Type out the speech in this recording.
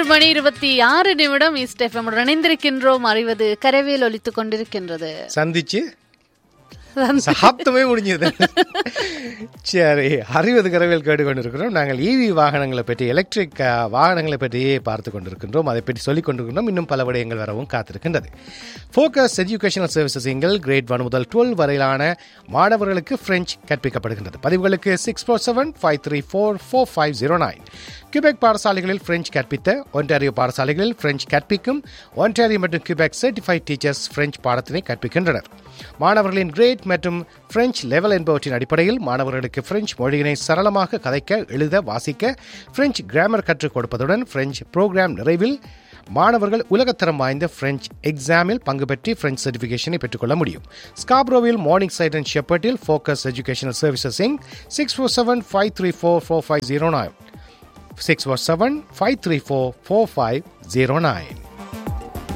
மூன்று மணி இருபத்தி ஆறு நிமிடம் ஈஸ்ட் எஃப்எம் இணைந்திருக்கின்றோம் அறிவது கரவேல் ஒலித்துக் கொண்டிருக்கின்றது சந்திச்சு சகாப்தமே முடிஞ்சது சரி அறிவது கரவில் கேட்டுக்கொண்டிருக்கிறோம் நாங்கள் ஈவி வாகனங்களை பற்றி எலக்ட்ரிக் அஹ், வாகனங்களை பற்றியே பார்த்து கொண்டிருக்கின்றோம் அதை பற்றி சொல்லிக் கொண்டிருக்கின்றோம் இன்னும் பல விடயங்கள் வரவும் காத்திருக்கின்றது ஃபோக்கஸ் எஜுகேஷனல் சர்வீசஸ் எங்கள் கிரேட் ஒன் முதல் டுவெல் வரையிலான மாணவர்களுக்கு பிரெஞ்சு கற்பிக்கப்படுகின்றது பதிவுகளுக்கு six four seven five three four four five zero nine Quebec பாடசாலைகளில் பிரெஞ்சு கற்பித்த ஒன்டாரியோ பாடசாலைகளில் பிரெஞ்சு கற்பிக்கும் ஒன்டாரியோ மற்றும் கியூபெக் சர்டிஃபைட் டீச்சர்ஸ் பிரெஞ்சு பாடத்தினை கற்பிக்கின்றனர் மாணவர்களின் கிரேட் மற்றும் பிரெஞ்சு லெவல் என்பவற்றின் அடிப்படையில் மாணவர்களுக்கு பிரெஞ்சு மொழியினை சரளமாக கதைக்க எழுத வாசிக்க பிரெஞ்சு கிராமர் கற்றுக் கொடுப்பதுடன் பிரெஞ்சு புரோகிராம் நிறைவில் மாணவர்கள் உலகத்தரம் வாய்ந்த பிரெஞ்சு எக்ஸாமில் பங்கு பெற்று பிரெஞ்சு சர்டிஃபிகேஷனை பெற்றுக்கொள்ள முடியும் ஸ்காப்ரோவில் மார்னிங் சைட் அண்ட் ஷெப்பர்டில் ஃபோக்கஸ் எஜுகேஷனல் சர்வீசஸ் இங் six four seven five three four four five zero nine six four seven five three four four five zero nine